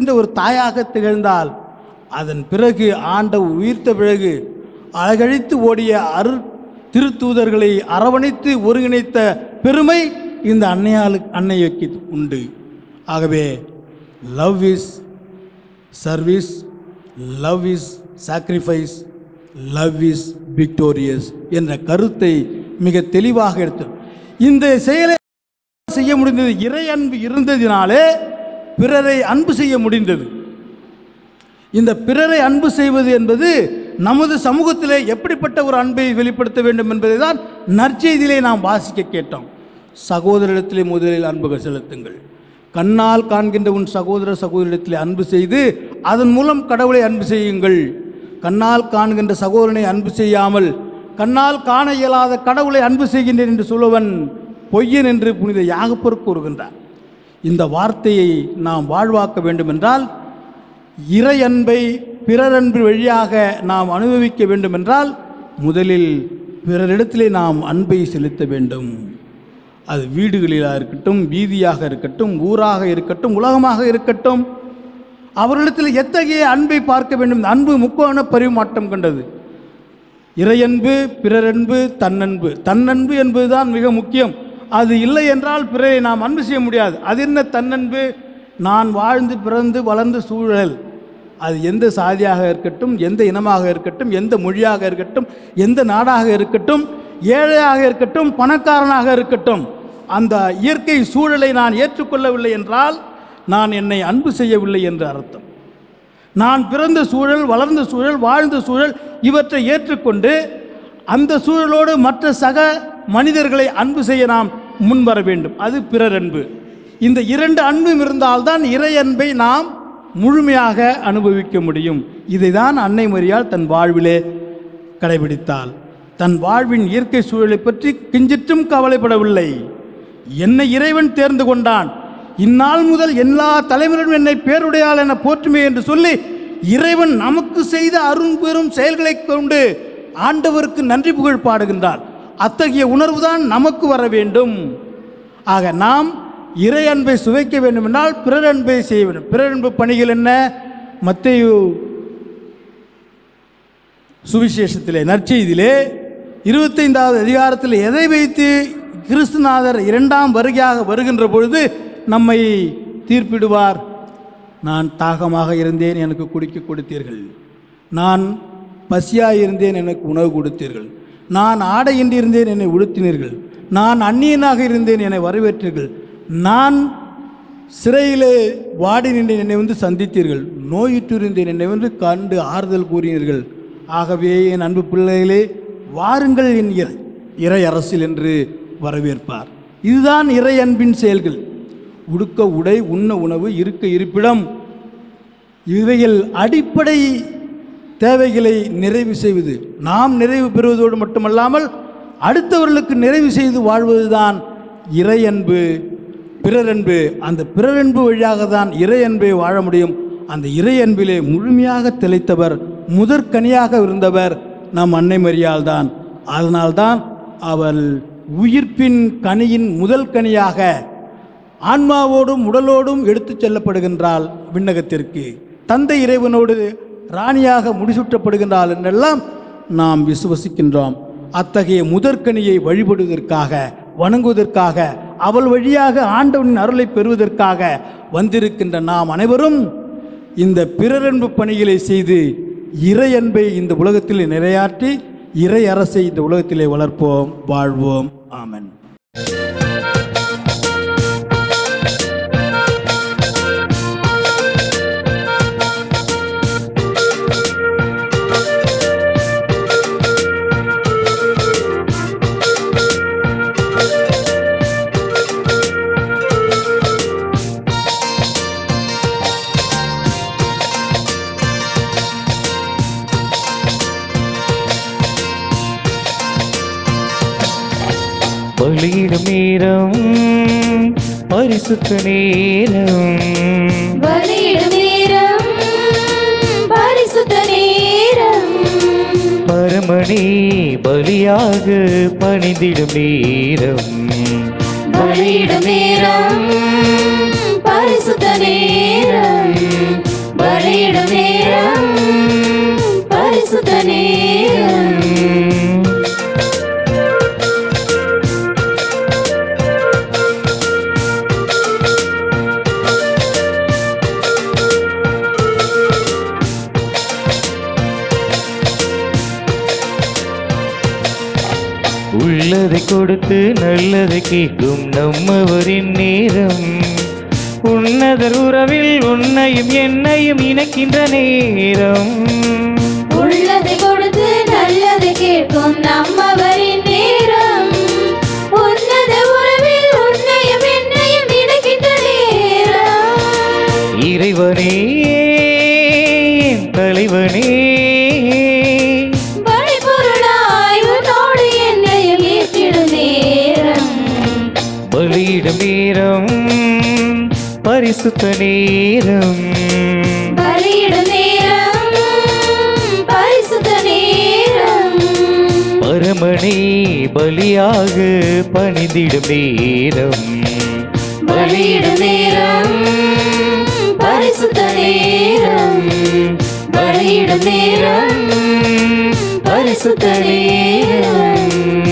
நேசிக்கின்ற ஒரு தாயாக திகழ்ந்தால் அதன் பிறகு ஆண்டவர் உயிர்த்த பிறகு அழகழித்து ஓடிய அரு திருத்தூதர்களை அரவணைத்து ஒருங்கிணைத்த பெருமை இந்த அன்னையாளு அன்னைக்கு உண்டு ஆகவே love is service love is sacrifice love is victorious என்ற கருத்தை மிக தெளிவாக எடுத்து இந்த செயலை செய்ய முடிந்தது இறை அன்பு இருந்ததினாலே பிறரை அன்பு செய்ய முடிந்தது இந்த பிறரை அன்பு செய்வது என்பது நமது சமூகத்திலே எப்படிப்பட்ட ஒரு அன்பை வெளிப்படுத்த வேண்டும் என்பதை தான் நற்செய்தியிலே நாம் வாசிக்க கேட்டோம் சகோதரிடத்திலே முதலில் அன்பு செலுத்துங்கள் கண்ணால் காண்கின்ற உன் சகோதர சகோதரிடத்திலே அன்பு செய்து அதன் மூலம் கடவுளை அன்பு செய்யுங்கள் கண்ணால் காண்கின்ற சகோதரனை அன்பு செய்யாமல் கண்ணால் காண இயலாத கடவுளை அன்பு செய்கின்றேன் என்று சொல்லுவன் பொய்யன் என்று புனித யாகப்பர் கூறுகின்றார் இந்த வார்த்தையை நாம் வாழ்வாக்க வேண்டுமென்றால் இறை அன்பை பிறரன்பு வழியாக நாம் அனுபவிக்க வேண்டுமென்றால் முதலில் பிறரிடத்திலே நாம் அன்பை செலுத்த வேண்டும் அது வீடுகளிலாக இருக்கட்டும் வீதியாக இருக்கட்டும் ஊராக இருக்கட்டும் உலகமாக இருக்கட்டும் அவர்களிடத்தில் எத்தகைய அன்பை பார்க்க வேண்டும் இந்த அன்பு முக்கோண பரிமாற்றம் கண்டது இறையன்பு பிறரன்பு தன்னன்பு தன்னன்பு என்பதுதான் மிக முக்கியம் அது இல்லை என்றால் பிறரை நாம் அன்பு செய்ய முடியாது அது என்ன தன்னன்பு நான் வாழ்ந்து பிறந்து வளர்ந்த சூழல் அது எந்த சாதியாக இருக்கட்டும் எந்த இனமாக இருக்கட்டும் எந்த மொழியாக இருக்கட்டும் எந்த நாடாக இருக்கட்டும் ஏழையாக இருக்கட்டும் பணக்காரனாக இருக்கட்டும் அந்த இயற்கை சூழலை நான் ஏற்றுக்கொள்ளவில்லை என்றால் நான் என்னை அன்பு செய்யவில்லை என்று அர்த்தம் நான் பிறந்த சூழல் வளர்ந்த சூழல் வாழ்ந்த சூழல் இவற்றை ஏற்றுக்கொண்டு அந்த சூழலோடு மற்ற சக மனிதர்களை அன்பு செய்ய நாம் முன்வர வேண்டும் அது பிறர் அன்பு இந்த இரண்டு அன்பும் இருந்தால்தான் இறை அன்பை நாம் முழுமையாக அனுபவிக்க முடியும் இதை தான் அன்னை மரியாள் தன் வாழ்விலே கடைபிடித்தாள் தன் வாழ்வின் இயற்கை சூழலை பற்றி கிஞ்சிற்றும் கவலைப்படவில்லை என்னை இறைவன் தேர்ந்து கொண்டான் இந்நாள் முதல் எல்லா தலைவரும் என்னை பேருடையாள் என போற்றுமே என்று சொல்லி இறைவன் நமக்கு செய்த அரும்பெரும் செயல்களைக் கொண்டு ஆண்டவருக்கு நன்றி புகழ் பாடுகின்றார் அத்தகைய உணர்வுதான் நமக்கு வர வேண்டும் ஆக நாம் இறை அன்பை சுவைக்க வேண்டுமென்றால் பிறர் அன்பை செய்ய வேண்டும் பிறர் அன்பு பணிகள் என்ன மத்தேயு சுவிசேஷத்திலே நற்செய்தியிலே இருபத்தைந்தாவது அதிகாரத்தில் எதை வைத்து கிறிஸ்துநாதர் இரண்டாம் வருகையாக வருகின்ற பொழுது நம்மை தீர்ப்பிடுவார் நான் தாகமாக இருந்தேன் எனக்கு குடிக்க கொடுத்தீர்கள் நான் பசியாக இருந்தேன் எனக்கு உணவு கொடுத்தீர்கள் நான் ஆடையின்றி இருந்தேன் என்னை உடுத்தினீர்கள் நான் அந்நியனாக இருந்தேன் என்னை வரவேற்றீர்கள் நான் சிறையிலே வாடி நின்றேன் என்னை வந்து சந்தித்தீர்கள் நோயுற்றிருந்தேன் என்னை வந்து கண்டு ஆறுதல் கூறினீர்கள் ஆகவே என் அன்பு பிள்ளைகளே வாருங்கள் என் இறை இறை அரசில் என்று வரவேற்பார் இதுதான் இறை அன்பின் செயல்கள் உடுக்க உடை உண்ண உணவு இருக்க இருப்பிடம் இவைகள் அடிப்படை தேவைகளை நிறைவு செய்வது நாம் நிறைவு பெறுவதோடு மட்டுமல்லாமல் அடுத்தவர்களுக்கு நிறைவு செய்து வாழ்வதுதான் இறை அன்பு பிறரன்பு அந்த பிறரன்பு வழியாக தான் இறை அன்பை வாழ முடியும் அந்த இறை அன்பிலே முழுமையாக திளைத்தவர் முதற்கனியாக இருந்தவர் நம் அன்னை மரியாள் தான் அதனால்தான் அவள் உயிர்ப்பின் கனியின் முதல் கனியாக ஆன்மாவோடும் உடலோடும் எடுத்துச் செல்லப்படுகின்றாள் விண்ணகத்திற்கு தந்தை இறைவனோடு ராணியாக முடிசூட்டப்படுகின்றாள் என்றெல்லாம் நாம் விசுவசிக்கின்றோம் அத்தகைய முதற்கனியை வழிபடுவதற்காக வணங்குவதற்காக அவள் வழியாக ஆண்டவனின் அருளை பெறுவதற்காக வந்திருக்கின்ற நாம் அனைவரும் இந்த பிறரன்பு பணிகளை செய்து இறை அன்பை இந்த உலகத்தில் நிறையாற்றி இறை அரசை இந்த உலகத்திலே வளர்ப்போம் வாழ்வோம் ஆமென் பலியிடும் நேரம் பரிசுத்த நேரம் பலியிடும் நேரம் பரிசுத்த நேரம் பரமணி பலியாக பணிந்திடும் நேரம் பலியிடும் நேரம் பரிசுத்த நேரம் உள்ளதை கொடுத்து நல்லதை கேட்கும் நம்மவரின் நேரம் உன்னதர் உறவில் உன்னையும் என்னையும் இணைக்கின்ற நேரம் உள்ளதை கொடுத்து நல்லதை கேட்கும் நம்மவரின் நேரம் உன்னத உறவில் உன்னையும் என்னையும் இணைக்கின்ற நேரம் இறைவனே என் தலைவனே பழிபொருளாய் உன்னோடு என்னையும் ஈர்த்திடும் நேரம் பலியிடும் நேரம் பரிசுத்த நேரம் பலியிடும் நேரம் பரிசுத்த நேரம் பரமனே பலியாக பணிந்திடும் நேரம் பலியிடும் நேரம் பரிசுத்த நேரம் பலியிடும் நேரம் பரிசுத்த நேரம்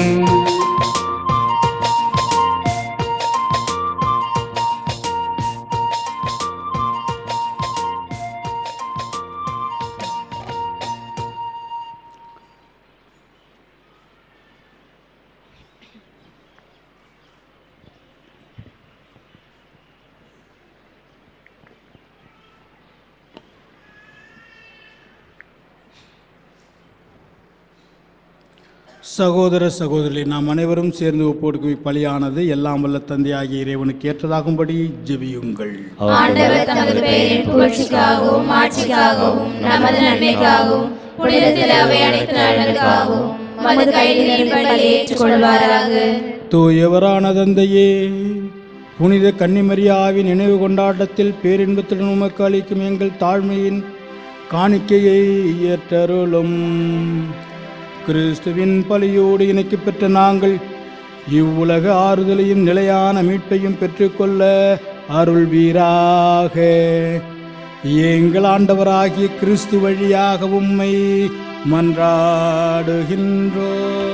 சகோதர சகோதரி நாம் அனைவரும் சேர்ந்து ஒப்போடுக்கு பலியானது எல்லாம் வல்ல தந்தையாகிய இறைவனுக்கு ஏற்றதாகும்படி ஜெபியுங்கள் ஆண்டவர் தமது பெயரின் புகழ்ச்சிக்காகவும் ஆட்சிக்காகவும் நமது நன்மைக்காகவும் புனிதத்தில் அவை அனைத்து நலனுக்காகவும் மது கையில் பலியை ஏற்றுக்கொள்வாராக தூயவரான தந்தையே புனித கன்னிமரியாவின் நினைவு கொண்டாட்டத்தில் பேரின்பத்துடன் உமக்கு அளிக்கும் எங்கள் தாழ்மையின் காணிக்கையை ஏற்றருளும் கிறிஸ்துவின் பலியோடு இணைக்கப் பெற்ற நாங்கள் இவ்வுலக ஆறுதலையும் நிலையான மீட்பையும் பெற்றுக்கொள்ள அருள்வீராக எங்கள் ஆண்டவராகிய கிறிஸ்து வழியாக உம்மை மன்றாடுகின்றோம்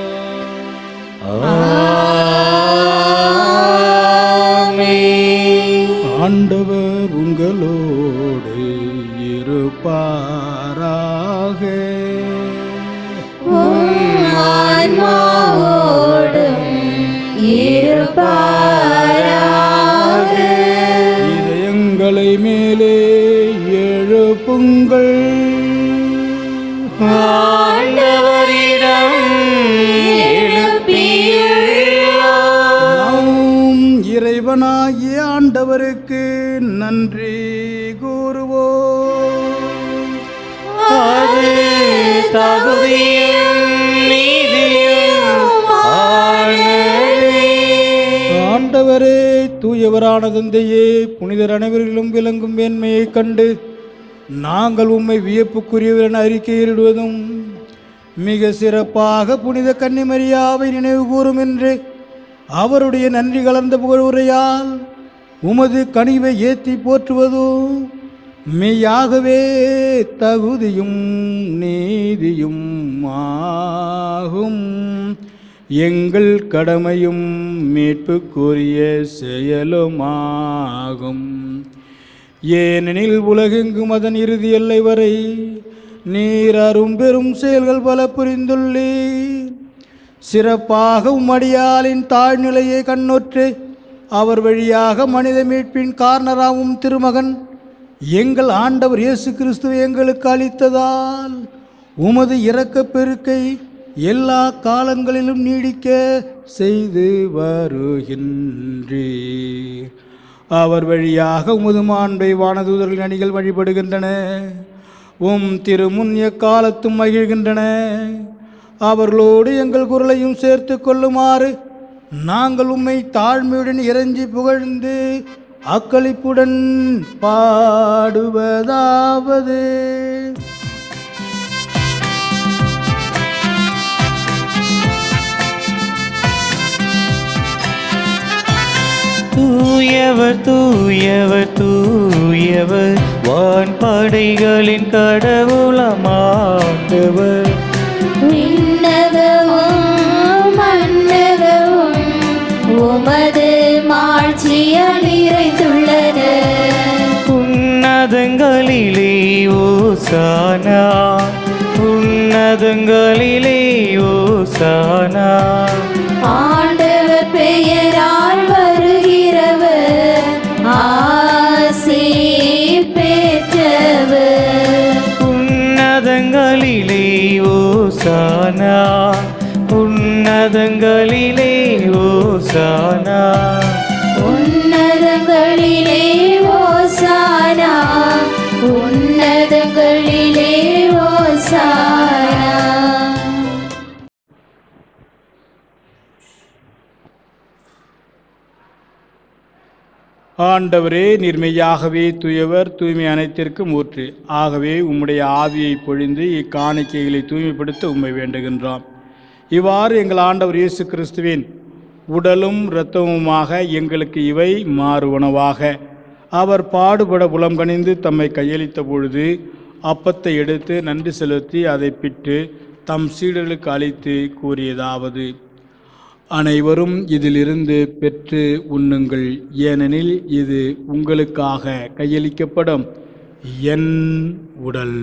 ஆண்டவர் உங்களோடு இருப்பாராக ஆன்மாவோடும் இருப்பாராக இதயங்களை மேலே எழுப்புங்கள் ஆண்டவரிடம் நாம் இறைவனாகிய ஆண்டவருக்கு நன்றி கூறுவோம் அது தகுதியும் நீதியும் ஆனதே. ஆண்டவரே தூயவரான தந்தையே புனிதர் அனைவரிலும் விளங்கும் மேன்மையைக் கண்டு நாங்கள் உம்மை வியப்புக்குரியவர் என அறிக்கையிடுவதும் மிக சிறப்பாக புனித கன்னிமரியாவை நினைவு கூறும் என்று அவருடைய நன்றி கலந்த புகழுரையால் உமது கனிவை ஏற்றி போற்றுவதும் மெய்யாகவே தகுதியும் நீதியும் ஆகும் எங்கள் கடமையும் மீட்புக்குரிய செயலுமாகும் ஏனெனில் உலகெங்கும் அதன் இறுதி எல்லை வரை நீர் அரும் பெரும் செயல்கள் பல புரிந்துள்ளீர் சிறப்பாக உம்மடியாளின் தாழ்நிலையை கண்ணொற்று அவர் வழியாக மனித மீட்பின் காரணராகும் திருமகன் எங்கள் ஆண்டவர் இயேசு கிறிஸ்துவை எங்களுக்கு அளித்ததால் உமது இரக்கப் பெருக்கை எல்லா காலங்களிலும் நீடிக்க செய்து வருகின்றீர் அவர் வழியாக உமது மாண்பை வானதூதர்களின் அணிகள் வழிபடுகின்றன உம் திருமுன் எக்காலத்தும் மகிழ்கின்றன அவர்களோடு எங்கள் குரலையும் சேர்த்து கொள்ளுமாறு நாங்கள் உம்மை தாழ்மையுடன் இறைஞ்சி புகழ்ந்து அக்களிப்புடன் பாடுவதாவது தூயவர் தூயவர் தூயவர் வான்படைகளின் கடவுளமாண்டவர் விண்ணகமும் மண்ணகமும் உமது மாட்சியால் நிறைந்துள்ளன உன்னதங்களிலே ஓசானா உன்னத உன்னதங்களிலே ஓசானா ஆண்டவர் பெயரால் வருகிறவர் ஆசி பெற்றவர் உன்னதங்களிலே ஓசானா உன்னதங்களிலே ஓசானா உன்னதங்களிலே ஓசானா உன்னதங்களிலே ஓசானா ஆண்டவரே நிர்மையாகவே தூயவர் தூய்மை அனைத்திற்கும் ஊற்று ஆகவே உம்முடைய ஆவியை பொழிந்து இக்காணிக்கைகளை தூய்மைப்படுத்த உம்மை வேண்டுகின்றோம் இவ்வாறு எங்கள் ஆண்டவர் இயேசு கிறிஸ்துவின் உடலும் இரத்தமுமாக எங்களுக்கு இவை மாறு உணவாக அவர் பாடுபட புலம் கணிந்து தம்மை கையளித்த பொழுது அப்பத்தை எடுத்து நன்றி செலுத்தி அதை பிட்டு தம் சீடர்களுக்கு அளித்து கூறியதாவது அனைவரும் இதிலிருந்து பெற்று உண்ணுங்கள் ஏனெனில் இது உங்களுக்காக கையளிக்கப்படும் என் உடல்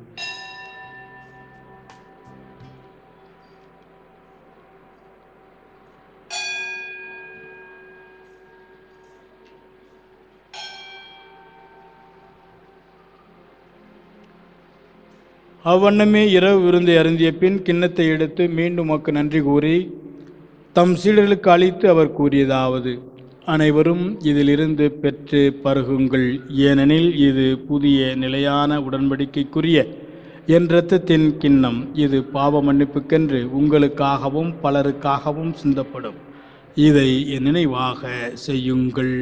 அவ்வண்ணமே இரவு விருந்து அருந்திய பின் கிண்ணத்தை எடுத்து மீண்டும் உமக்கு நன்றி கூறி தம் சீடர்களுக்கு அளித்து அவர் கூறியதாவது அனைவரும் இதிலிருந்து பெற்று பருகுங்கள் ஏனெனில் இது புதிய நிலையான உடன்படிக்கைக்குரிய என் இரத்தத்தின் கிண்ணம் இது பாவ மன்னிப்புக்கென்று உங்களுக்காகவும் பலருக்காகவும் சிந்தப்படும் இதை என் நினைவாக செய்யுங்கள்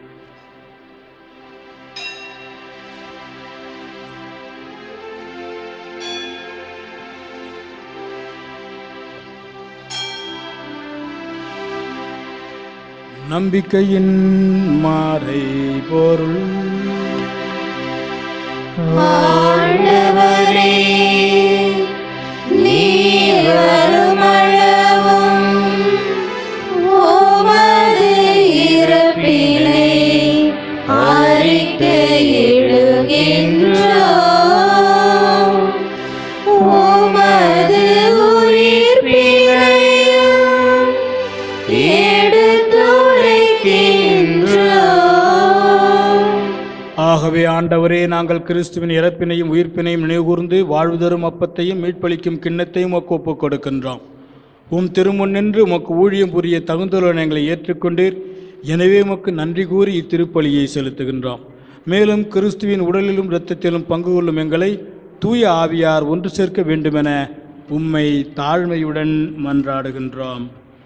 நம்பிக்கையின் மாறை பொருள் ஆண்டவரே நீர் வருமளவும் உமது இறப்பினை அறிக்கையிடுகின்றோம் உமது உயிர்ப்பினையும் எடுத்துரைக்கின்றோம் ஆகவே ஆண்டவரே நாங்கள் கிறிஸ்துவின் இறப்பினையும் உயிர்ப்பினையும் நினைவுகூர்ந்து வாழ்வு தரும் அப்பத்தையும் மீட்பளிக்கும் கிண்ணத்தையும் உமக்கு ஒப்புக் கொடுக்கின்றோம் உம் திருமுன் நின்று உமக்கு ஊழியம் புரிய தகுந்துள்ள எங்களை ஏற்றுக்கொண்டீர் எனவே உமக்கு நன்றி கூறி இத்திருப்பலியை செலுத்துகின்றோம் மேலும் கிறிஸ்துவின் உடலிலும் இரத்தத்திலும் பங்கு கொள்ளும் எங்களை தூய ஆவியார் ஒன்று சேர்க்க வேண்டுமென உம்மை தாழ்மையுடன் மன்றாடுகின்றோம்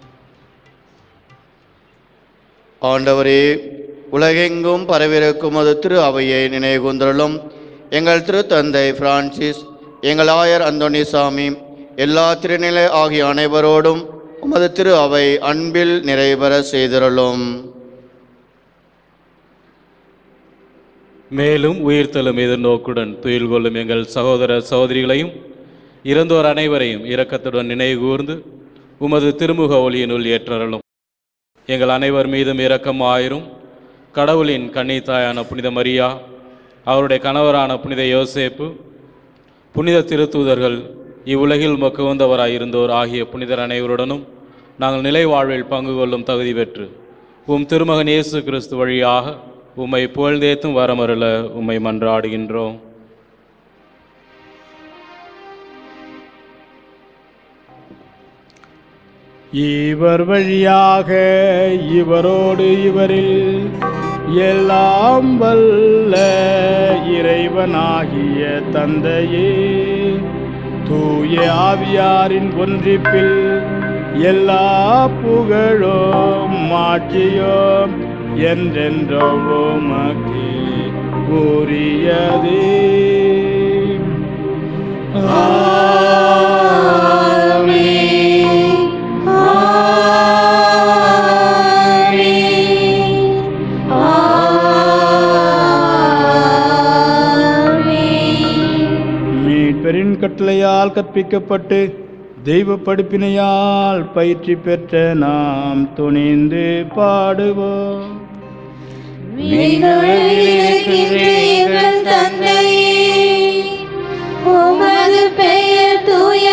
ஆண்டவரே உலகெங்கும் பரவிருக்கும் அது திரு அவையை நினைவுகூர்ந்தருளும் எங்கள் திரு தந்தை பிரான்சிஸ் எங்கள் ஆயர் அந்தோணிசாமி எல்லா திருநிலை ஆகிய அனைவரோடும் உமது திரு அவை அன்பில் நிறைவர செய்திருளும் மேலும் உயிர்த்தலும் எதிர்நோக்குடன் துயில் கொள்ளும் எங்கள் சகோதர சகோதரிகளையும் இறந்தோர் அனைவரையும் இரக்கத்துடன் நினைவுகூர்ந்து உமது திருமுக ஒளியினுள் ஏற்றருளும் எங்கள் அனைவர் மீதும் இரக்கமாயிரும் கடவுளின் கன்னித்தாயான புனித மரியா அவருடைய கணவரான புனித யோசேப்பு புனித திருத்தூதர்கள் இவ்வுலகில் உமக்கு வந்தவராய் இருந்தோர் ஆகிய புனிதர் அனைவருடனும் நாங்கள் நிலை வாழ்வில் பங்கு கொள்ளும் தகுதி பெற்று உம் திருமகன் இயேசு கிறிஸ்து வழியாக உம்மை புகழ்ந்தேத்தும் வரமருள உம்மை மன்றாடுகின்றோம் இவர் வழியாக இவரோடு இவரில் எல்லாம் வல்ல இறைவனாகிய தந்தையே தூய ஆவியாரின் ஒன்றிப்பில் எல்லா புகழும் மாட்சியும் என்றென்றும் உமக்கு உரியதே மீட்பரின் கட்டளையால் கற்பிக்கப்பட்டு தெய்வ படிப்பினையால் பயிற்சி பெற்ற நாம் துணிந்து பாடுவோம் எங்கள் தந்தையே உமது பெயர் தூய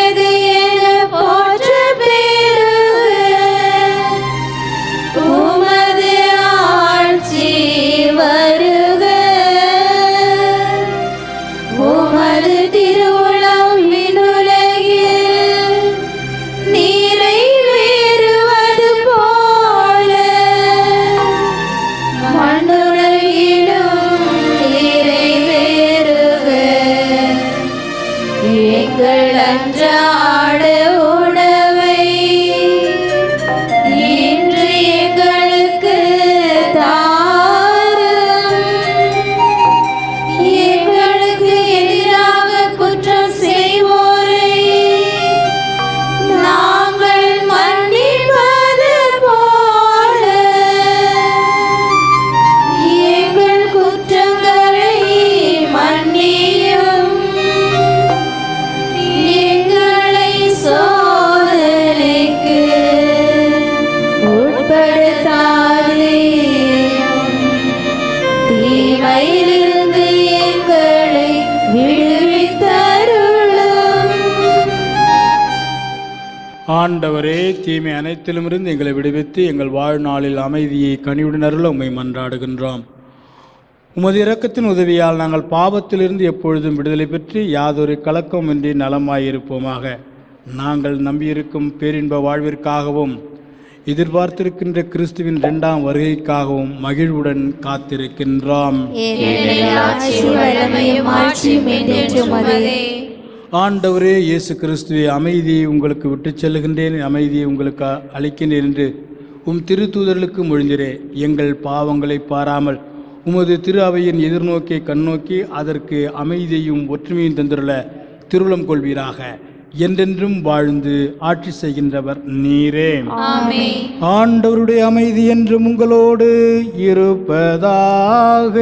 ஆண்டவரே தீமை அனைத்திலுமிருந்து எங்களை விடுவித்து எங்கள் வாழ்நாளில் அமைதியை கனிவுடன் அருள உம்மை மன்றாடுகின்றோம் உமது இரக்கத்தின் உதவியால் நாங்கள் பாவத்திலிருந்து எப்பொழுதும் விடுதலை பெற்று யாதொரு கலக்கமின்றி நலமாயிருப்போமாக நாங்கள் நம்பியிருக்கும் பேரின்ப வாழ்விற்காகவும் எதிர்பார்த்திருக்கின்ற கிறிஸ்துவின் இரண்டாம் வருகைக்காகவும் மகிழ்வுடன் காத்திருக்கின்றோம் ஏனெனில் ஆட்சியும் வல்லமையும் ஆட்சியும் என்றென்றும் உமதே. ஆண்டவரே இயேசு கிறிஸ்துவை அமைதியை உங்களுக்கு விட்டுச் செல்லுகின்றேன் அமைதியை உங்களுக்கு அ- அளிக்கின்றேன் என்று உம் திருத்தூதர்களுக்கு மொழிந்திரே எங்கள் பாவங்களை பாராமல் உமது திரு அவையின் எதிர்நோக்கை கண்ணோக்கி அதற்கு அமைதியையும் ஒற்றுமையும் தந்துள்ள திருவுளம் கொள்வீராக என்றென்றும் வாழ்ந்து ஆட்சி செய்கின்றவர் நீரே ஆமென். ஆண்டவருடைய அமைதி என்றும் உங்களோடு இருப்பதாக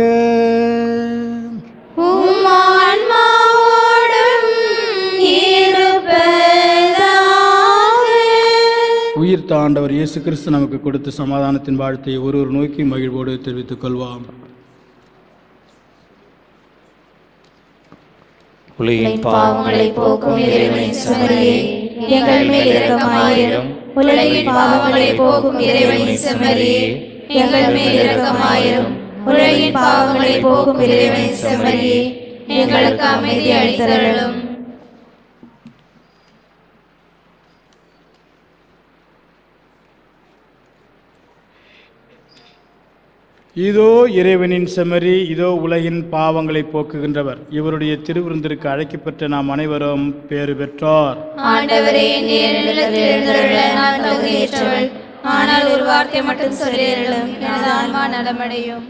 உம் ஆன்மாவோடும் இருப்பதாக. உயிர்த்த ஆண்டவர் இயேசு கிறிஸ்து நமக்கு கொடுத்த சமாதானத்தின் வாழ்த்தை ஒருவர் நோக்கி மகிழ்வோடு தெரிவித்துக் கொள்வாம் உலகின் பாவங்களை போக்கும் இறைவனின் சுமரியே எங்கள் மேல் இரக்கமாயிரும் உலகின் பாவங்களை போக்கும் இறைவனின் சுமரியே எங்கள் மேல் இரக்கமாயிரும் உலகின் பாவங்களை போக்கும் இறைவனின் சுமரியே எங்களுக்கு அமைதி அளித்தருளும் இதோ இறைவனின் செமரி இதோ உலகின் பாவங்களை போக்குகின்றவர் இவருடைய திருவிருந்திற்கு அழைக்கப்பட்ட நாம் அனைவரும் பேறு பெற்றோர் ஆண்டவரே நீர் நிலத்தில் எழுந்தருள நான் தகுதியற்றவள் ஆனால் ஒரு வார்த்தை மட்டும் சொல்லியருளும் எனது ஆன்மா நலமடையும்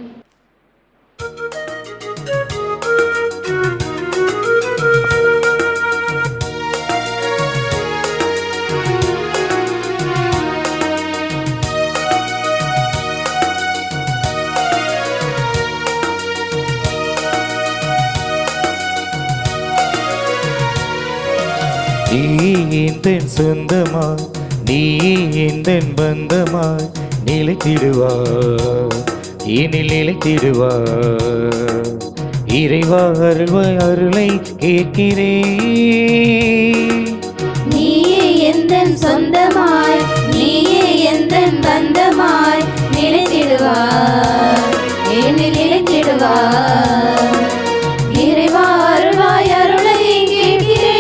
நீ எந்தன் சொந்தமாய் நீ எந்தன் பந்தமாய் நிலைத்திடுவார் இனில் நிலைத்திடுவார் இறைவா அருள்வாய் அருளை கேட்கிறேன் நீயே எந்தன் சொந்தமாய் நீயே எந்தன் பந்தமாய் நிலைத்திடுவார் ஏனில் நிலைத்திடுவார் இறைவா அருள்வாய் அருளை கேட்கிறேன்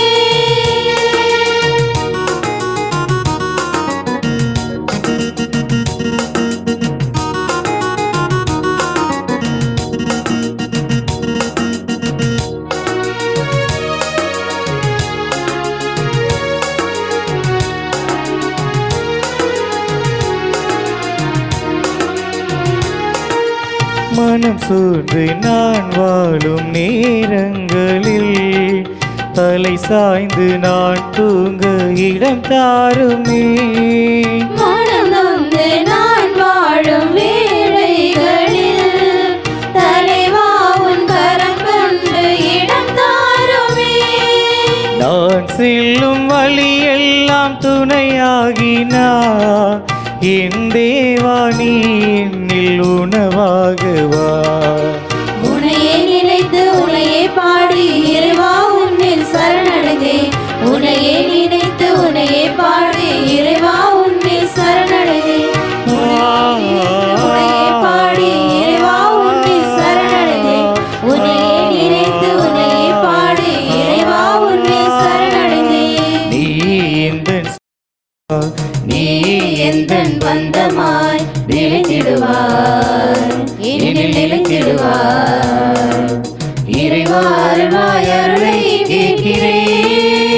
மனம் சோர்ந்து நான் வாழும் நேரங்களில் தலை சாய்ந்து நான் தூங்க இடம் தாருமே மனம் நொந்து நான் வாழும் வேளைகளில் தலைவா உன் கரம் கொண்டு இடம் தாருமே நான் செல்லும் வழியெல்லாம் துணையாகினார் என் தேவா நீ என்னில் உணவாகவா உனையே நினைத்து உனையே பாடி இறைவா உன்னில் சரணடைந்தேன் உனையே நினைத்து உனையே பாடி இறைவா உன்னில் சரணடைந்தேன் உனையே பாடி இறைவா உன்னில் சரணடைந்தேன் உனையே நினைத்து உனையே பாடி இறைவா உன்னில் சரணடைந்தேன் நீ எந்த நீ எந்தன் பந்தமாய் நிலைத்திடுவார் என்னில் நிலைத்திடுவார் இறைவா அருள்வாய் அருளை கேட்கிறேன்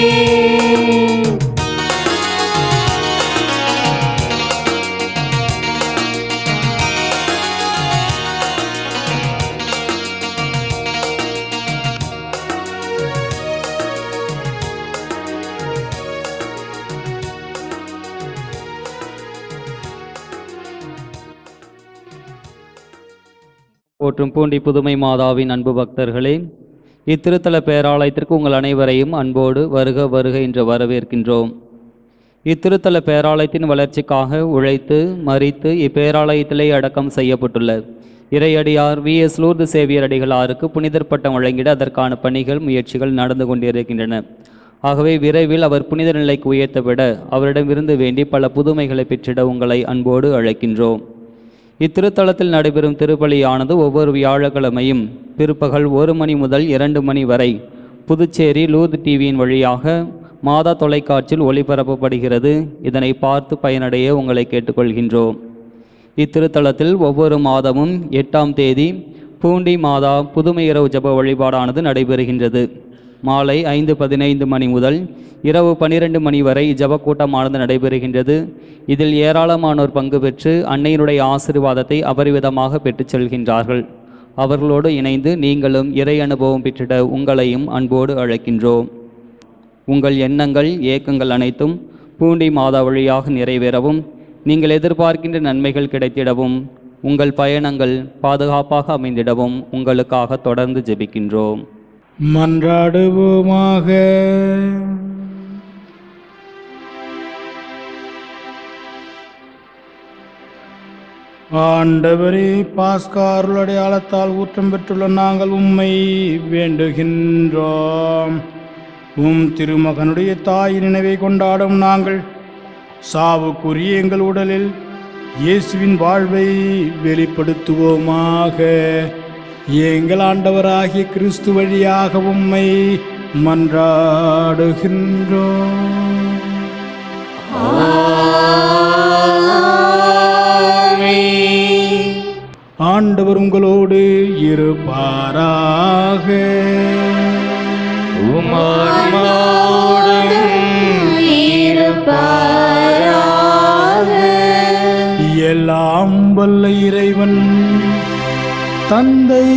போற்றும் பூண்டி புதுமை மாதாவின் அன்பு பக்தர்களே இத்திருத்தல பேராலயத்திற்கு உங்கள் அனைவரையும் அன்போடு வருக வருக என்று வரவேற்கின்றோம் இத்திருத்தல பேராலயத்தின் வளர்ச்சிக்காக உழைத்து மறித்து இப்பேராலயத்திலே அடக்கம் செய்யப்பட்டுள்ள இறையடியார் வி எஸ் லூர்து சேவியர் அடிகளாருக்கு புனிதர் பட்டம் வழங்கிட அதற்கான பணிகள் முயற்சிகள் நடந்து கொண்டிருக்கின்றன ஆகவே விரைவில் அவர் புனித நிலைக்கு உயர்த்தப்பட அவரிடமிருந்து வேண்டி பல புதுமைகளை பெற்றிட உங்களை அன்போடு அழைக்கின்றோம் இத்திருத்தலத்தில் நடைபெறும் திருப்பலியானது ஒவ்வொரு வியாழக்கிழமையும் பிற்பகல் ஒரு மணி முதல் இரண்டு மணி வரை புதுச்சேரி லூத் டிவியின் வழியாக மாதா தொலைக்காட்சியில் ஒளிபரப்பப்படுகிறது இதனை பார்த்து பயனடைய உங்களை கேட்டுக்கொள்கின்றோம் இத்திருத்தலத்தில் ஒவ்வொரு மாதமும் எட்டாம் தேதி பூண்டி மாதா புதுமை இரவு ஜப வழிபாடானது நடைபெறுகின்றது மாலை ஐந்து பதினைந்து மணி முதல் இரவு பன்னிரண்டு மணி வரை ஜப கூட்டமானது நடைபெறுகின்றது இதில் ஏராளமானோர் பங்கு பெற்று அன்னையினுடைய ஆசீர்வாதத்தை அபரிவிதமாக பெற்றுச் செல்கின்றார்கள் அவர்களோடு இணைந்து நீங்களும் இறை அனுபவம் பெற்றிட உங்களையும் அன்போடு அழைக்கின்றோம் உங்கள் எண்ணங்கள் ஏக்கங்கள் அனைத்தும் பூண்டி மாதா வழியாக நிறைவேறவும் நீங்கள் எதிர்பார்க்கின்ற நன்மைகள் கிடைத்திடவும் உங்கள் பயணங்கள் பாதுகாப்பாக அமைந்திடவும் உங்களுக்காக தொடர்ந்து ஜெபிக்கின்றோம் மன்றாடுவோமாக ஆண்டவரே பாஸ்காருள் அடையாளத்தால் ஊற்றம் பெற்றுள்ள நாங்கள் உம்மை வேண்டுகின்றோம் உம் திருமகனுடைய தாய் நினைவை கொண்டாடும் நாங்கள் சாவுக்குரிய எங்கள் உடலில் இயேசுவின் வாழ்வை வெளிப்படுத்துவோமாக எங்கள் ஆண்டவராகிய கிறிஸ்து வழியாக உம்மை மன்றாடுகின்றோம் ஆண்டவர் உங்களோடு இருப்பாராக எல்லாம் வல்ல இறைவன் தந்தை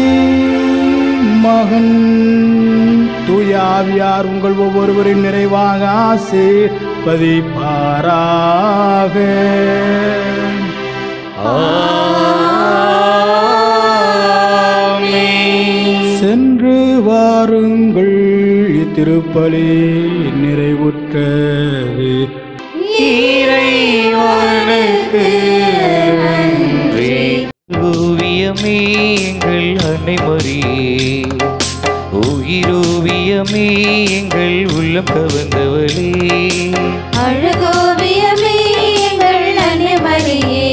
மகன் தூயாவியார் உங்கள் ஒவ்வொருவரின் நிறைவாக ஆசீர்வதிப்பாராக சென்று வாருங்கள் இத்திருப்பலி நிறைவுற்றது இறைவனுக்கு நன்றி ஓவியமே எங்கள் அன்னை மரியே உயிரோவியமே எங்கள் உள்ளம் கவர்ந்தவளே அழகோவியமே எங்கள் அன்னைமரியே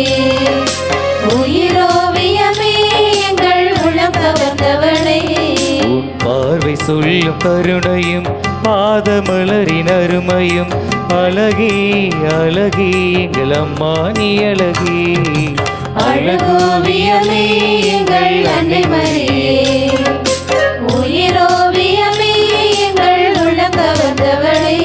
உயிரோவியமே எங்கள் உளம் கவர்ந்தவளே உன் பார்வை சொல்லும் கருணையும் பாதமலரின் அருமையும் அழகே அழகே எங்கள் அம்மா நீ அழகே அழகோவியமே எங்கள் அன்னைமரியே உயிரோவியமே எங்கள் உளம் கவர்ந்தவளே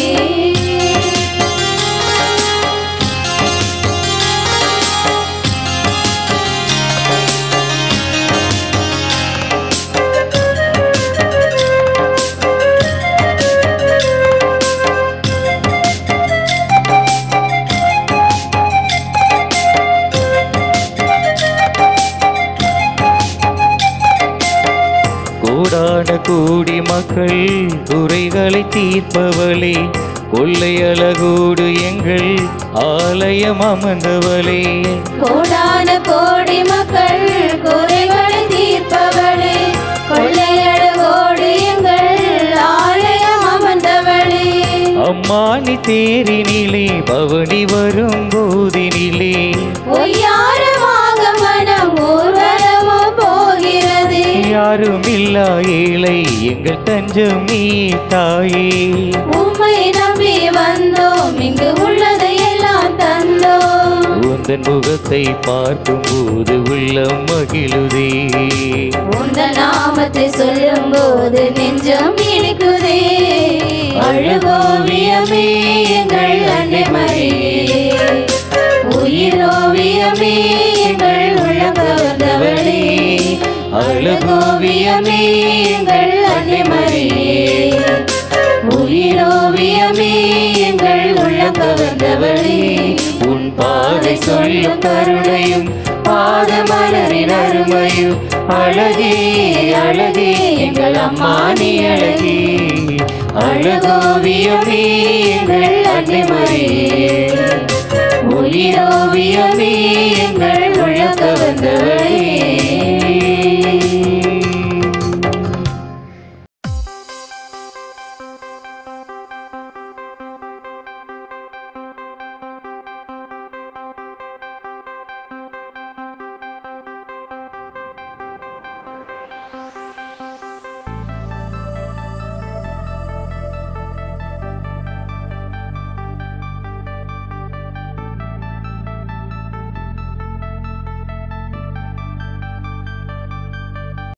கோடான கோடி மக்கள் குறைகளை தீர்ப்பவளே கொள்ளை அழகோடு எங்கள் ஆலயம் அமர்ந்தவளே கோடான கோடி மக்கள் குறைகளை தீர்ப்பவளே கொள்ளையழகோடு எங்கள் ஆலயம் அமர்ந்தவளே அம்மா நீ தேரினிலே பவனி வரும் போதினிலே பொய்யாரமாக மனம் ஊர்வலமும் போகிறது யாரும் இல்லா ஏழை எங்கள் தஞ்சம் நீ தாயே உம்மை நம்பி வந்தோம் இங்கு உள்ளதை எல்லாம் தந்தோம் உந்தன் முகத்தை பார்க்கும் போது உள்ளம் மகிழுதே உந்த நாமத்தை சொல்லும் போது நெஞ்சம் இனிக்குதே அழகோவியமே எங்கள் அன்னை மரியே உயிரோவியமே எங்கள் உள்ளம் கவர்ந்தவளே அழகோவியமே எங்கள் அன்னை மரியே உயிரோவியமே எங்கள் உள்ளம் கவர்ந்தவளே உன் பாதை சொல்லும் கருணையும் பாதமலரின் அருமையும் அழகே அழகே எங்கள் அம்மா நீ அழகே அழகோவியமே எங்கள் அன்னை மரியே உயிரோவியமே எங்கள் உள்ளம் கவர்ந்தவளே